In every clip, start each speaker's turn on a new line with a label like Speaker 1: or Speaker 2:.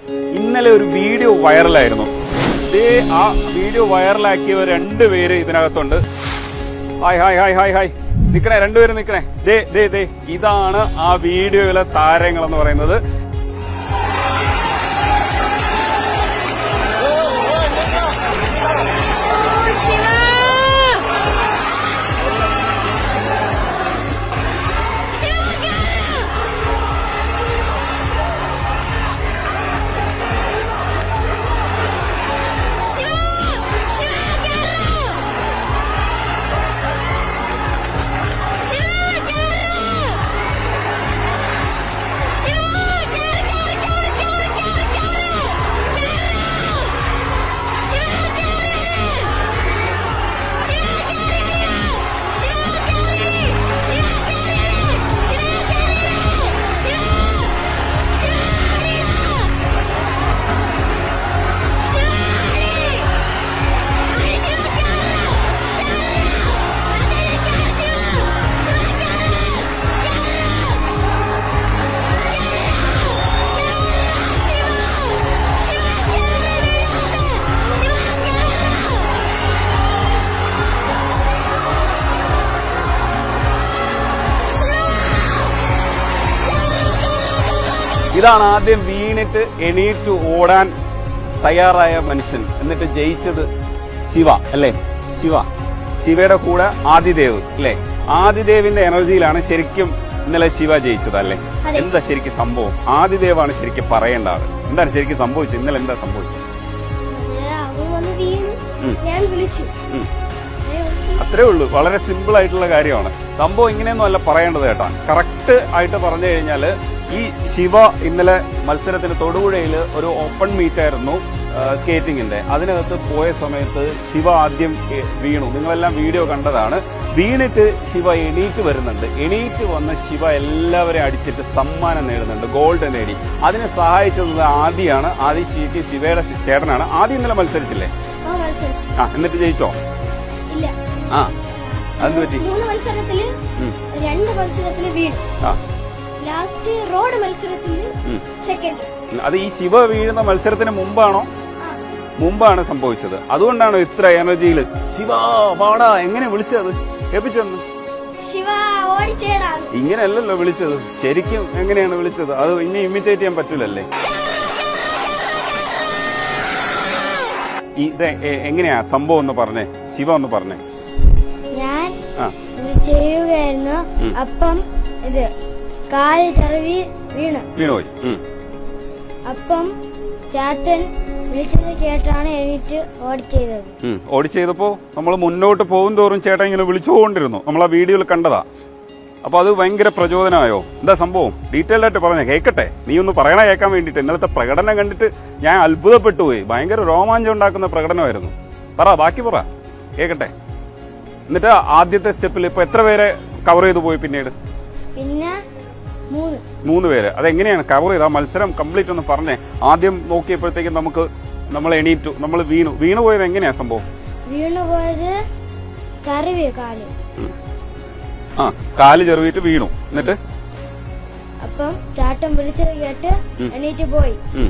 Speaker 1: ഇന്നലെ ഒരു വീഡിയോ വൈറലായിരുന്നു ഇതേ ആ വീഡിയോ വൈറലാക്കിയവർ രണ്ടുപേര് ഇതിനകത്തുണ്ട് hi hi hi hi hi നിക്കണേ രണ്ടുപേരും നിക്കണേ ദേ ദേ ദേ ഇതാണ് ആ വീഡിയോയിലെ താരങ്ങൾ എന്ന് പറയുന്നത് ഇതാണ് ആദ്യം വീണിട്ട് എണീറ്റ് ഓടാൻ തയ്യാറായ മനുഷ്യൻ എന്നിട്ട് ജയിച്ചത് ശിവ അല്ലേ ശിവ ശിവയുടെ കൂടെ ആദിദേവ് അല്ലേ ആദിദേവിന്റെ എനർജിയിലാണ് ശരിക്കും ഇന്നലെ ശിവ ജയിച്ചത് അല്ലേ
Speaker 2: അതെ.
Speaker 1: എന്താ ശരിക്കും സംഭവം ആദിദേവാണ് ശരിക്കും പറയേണ്ട ആള് എന്താണ് ശരിക്കും സംഭവിച്ചത് ഇന്നലെ എന്താ സംഭവിച്ചത്
Speaker 2: അവൻ വന്ന് വീണു
Speaker 1: ഉം.
Speaker 2: ഞാൻ വിളിച്ചു
Speaker 1: ഉം.
Speaker 2: അത്രേ ഉള്ളൂ.
Speaker 1: അത്രേ ഉള്ളൂ വളരെ സിമ്പിൾ ആയിട്ടുള്ള കാര്യമാണ് സംഭവം ഇങ്ങനെയൊന്നും അല്ല പറയേണ്ടത് കേട്ടാ കറക്റ്റ് ആയിട്ട് പറഞ്ഞു കഴിഞ്ഞാല് ഈ ശിവ ഇന്നലെ മത്സരത്തിന് തൊടുപുഴയിൽ ഒരു ഓപ്പൺ മീറ്റ് ആയിരുന്നു സ്കേറ്റിംഗിന്റെ അതിനകത്ത് പോയ സമയത്ത് ശിവ ആദ്യം എ, വീണു നിങ്ങളെല്ലാം വീഡിയോ കണ്ടതാണ് വീണിട്ട് ശിവ എണീറ്റ് വരുന്നുണ്ട് എണീറ്റ് വന്ന് ശിവ എല്ലാവരെയും അടിച്ചിട്ട് സമ്മാനം നേടുന്നുണ്ട് ഗോൾഡ് നേടി അതിനെ സഹായിച്ചത് ആദിയാണ് ആദി ശിക്ക് ശിവയുടെ ചേട്ടനാണ് ആദ്യം ഇന്നലെ മത്സരിച്ചില്ലേ
Speaker 2: ആ മത്സരിച്ചു
Speaker 1: ആ എന്നിട്ട് ജയിച്ചോ
Speaker 2: ഇല്ല
Speaker 1: ആ അതെന്ത് പറ്റി
Speaker 2: മൂന്ന് മത്സരത്തില്
Speaker 1: ഉം.
Speaker 2: രണ്ട് മത്സരത്തില് വീണു
Speaker 1: ആ
Speaker 2: ലാസ്റ്റ് റോഡ് മത്സരത്തില്
Speaker 1: ഉം.
Speaker 2: സെക്കൻഡ്
Speaker 1: അത് ഈ ശിവ വീഴുന്ന മത്സരത്തിന് മുമ്പാണോ മുമ്പാണ് സംഭവിച്ചത് അതുകൊണ്ടാണോ ഇത്ര എനർജിയിൽ ശിവ വാടാ എങ്ങനെ വിളിച്ചത് കേൾപ്പിച്ചെന്ന്
Speaker 2: ശിവ ഓടിച്ചേടാ
Speaker 1: ഇങ്ങനെയല്ലല്ലോ വിളിച്ചത് ശരിക്കും എങ്ങനെയാണ് വിളിച്ചത് അത് ഇനി ഇമിറ്റേറ്റ് ചെയ്യാൻ പറ്റൂലല്ലേ ഇത് എ- എങ്ങനെയാ സംഭവം ഒന്ന് പറഞ്ഞേ ശിവ ഒന്ന് പറഞ്ഞേ
Speaker 2: ഞാൻ
Speaker 1: ആ
Speaker 2: ഇത് ചെയ്യുകയായിരുന്നു
Speaker 1: ഉം.
Speaker 2: അപ്പം ഇത് കാല് ചെറുവി വീണു
Speaker 1: വീണുപോയി ഉം.
Speaker 2: അപ്പം ചാട്ടൻ വിളിച്ചത് കേട്ടാണ് എണീറ്റ് ഓടിച്ചത്
Speaker 1: ഉം. ഓടി ചെയ്തപ്പോ നമ്മൾ മുന്നോട്ട് പോകും തോറും ചേട്ടൻ ഇങ്ങനെ വിളിച്ചുകൊണ്ടിരുന്നു നമ്മൾ ആ വീഡിയോയിൽ കണ്ടതാ അപ്പൊ അത് ഭയങ്കര പ്രചോദനമായോ എന്താ സംഭവം ഡീറ്റെയിൽ ആയിട്ട് പറഞ്ഞ കേൾക്കട്ടെ നീ ഒന്ന് പറയണ കേൾക്കാൻ വേണ്ടിട്ട് ഇന്നലത്തെ പ്രകടനം കണ്ടിട്ട് ഞാൻ അത്ഭുതപ്പെട്ടു പോയി ഭയങ്കര രോമാഞ്ചം ഉണ്ടാക്കുന്ന പ്രകടനമായിരുന്നു പറ ബാക്കി പറ കേൾക്കട്ടെ എന്നിട്ട് ആദ്യത്തെ സ്റ്റെപ്പിൽ ഇപ്പൊ എത്ര പേരെ കവർ ചെയ്തു പോയി പിന്നീട്
Speaker 2: പിന്നെ മൂന്ന്
Speaker 1: മൂന്ന് പേര് അതെങ്ങനെയാണ് കവർ ചെയ്ത് ആ മത്സരം കംപ്ലീറ്റ് ഒന്ന് പറഞ്ഞേ ആദ്യം നോക്കിയപ്പോഴത്തേക്കും നമുക്ക് നമ്മൾ എണീറ്റു നമ്മൾ വീണു വീണു പോയത് എങ്ങനെയാ സംഭവം
Speaker 2: വീണു പോയത് ചറിവി കാല്
Speaker 1: ആ കാല് ചെറുവിട്ട് വീണു എന്നിട്ട്
Speaker 2: അപ്പം ചാട്ടൻ വിളിച്ചത് കേട്ട് എണീറ്റ് പോയി
Speaker 1: ഉം.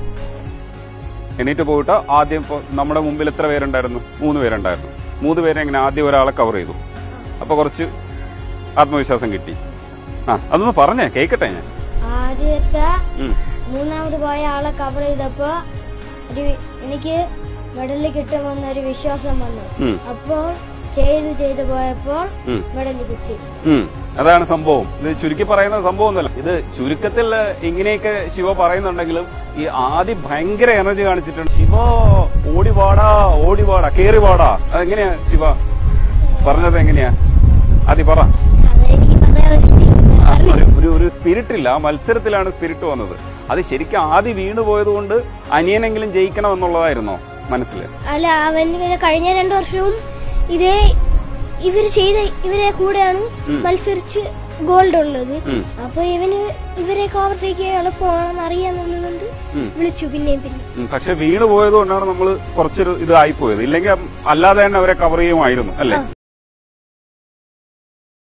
Speaker 1: എണീറ്റ് പോയിട്ട് ആദ്യം ഇപ്പൊ നമ്മുടെ മുമ്പിൽ എത്ര പേരുണ്ടായിരുന്നു മൂന്ന് പേരുണ്ടായിരുന്നു മൂന്ന് പേരെ എങ്ങനെ ആദ്യം ഒരാളെ കവർ ചെയ്തു അപ്പൊ കുറച്ച് ആത്മവിശ്വാസം കിട്ടി ആ അതൊന്ന് പറഞ്ഞേ കേക്കട്ടെ ഞാൻ
Speaker 2: ആദ്യത്തെ
Speaker 1: ഉം.
Speaker 2: മൂന്നാമത് പോയ ആളെ കവർ ചെയ്തപ്പോ ഒരു എനിക്ക് മെഡല് കിട്ടുമെന്നൊരു വിശ്വാസം വന്നു
Speaker 1: ഉം.
Speaker 2: അപ്പോൾ ചെയ്തു ചെയ്തു പോയപ്പോൾ
Speaker 1: ഉം.
Speaker 2: മെഡല് കിട്ടി
Speaker 1: ഉം. അതാണ് സംഭവം ഇത് ചുരുക്കി പറയുന്ന സംഭവം ഒന്നല്ല ഇത് ചുരുക്കത്തിൽ ഇങ്ങനെയൊക്കെ ശിവ പറയുന്നുണ്ടെങ്കിലും ഈ ആദ്യം ഭയങ്കര എനർജി കാണിച്ചിട്ടുണ്ട് ശിവ ഓടി വാടാ ഓടി വാടാ കേറി വാടാ അതെങ്ങനെയാ ശിവ പറഞ്ഞത് എങ്ങനെയാ ആദ്യം പറ
Speaker 2: അതെനിക്ക് പറയാൻ
Speaker 1: ആ, ഒരു- ഒരു ഒരു സ്പിരിറ്റ് ഇല്ല ആ മത്സരത്തിലാണ് സ്പിരിറ്റ് വന്നത് അത് ശരിക്കും ആദ്യം വീണു പോയത് കൊണ്ട് അനിയനെങ്കിലും ജയിക്കണം എന്നുള്ളതായിരുന്നോ മനസ്സിൽ
Speaker 2: അല്ല അവൻ കഴിഞ്ഞ രണ്ടു വർഷവും ഇതേ ഇവര് ചെയ്ത ഇവരെ കൂടെയാണ് മത്സരിച്ച് ഗോൾഡ് ഉള്ളത്
Speaker 1: ഉം.
Speaker 2: അപ്പൊ ഇവന് ഇവരെ ഓവർടേക്ക് എളുപ്പമാണെന്ന് അറിയാന്നുള്ളത് കൊണ്ട്
Speaker 1: ഉം.
Speaker 2: വിളിച്ചു പിന്നെയും പിന്നെ
Speaker 1: ഉം, പക്ഷെ വീണു പോയത് കൊണ്ടാണ് നമ്മൾ കുറച്ചൊരു ഇത് ആയിപ്പോയത് ഇല്ലെങ്കിൽ അല്ലാതെ തന്നെ അവരെ കവർ ചെയ്യുമായിരുന്നു അല്ലേ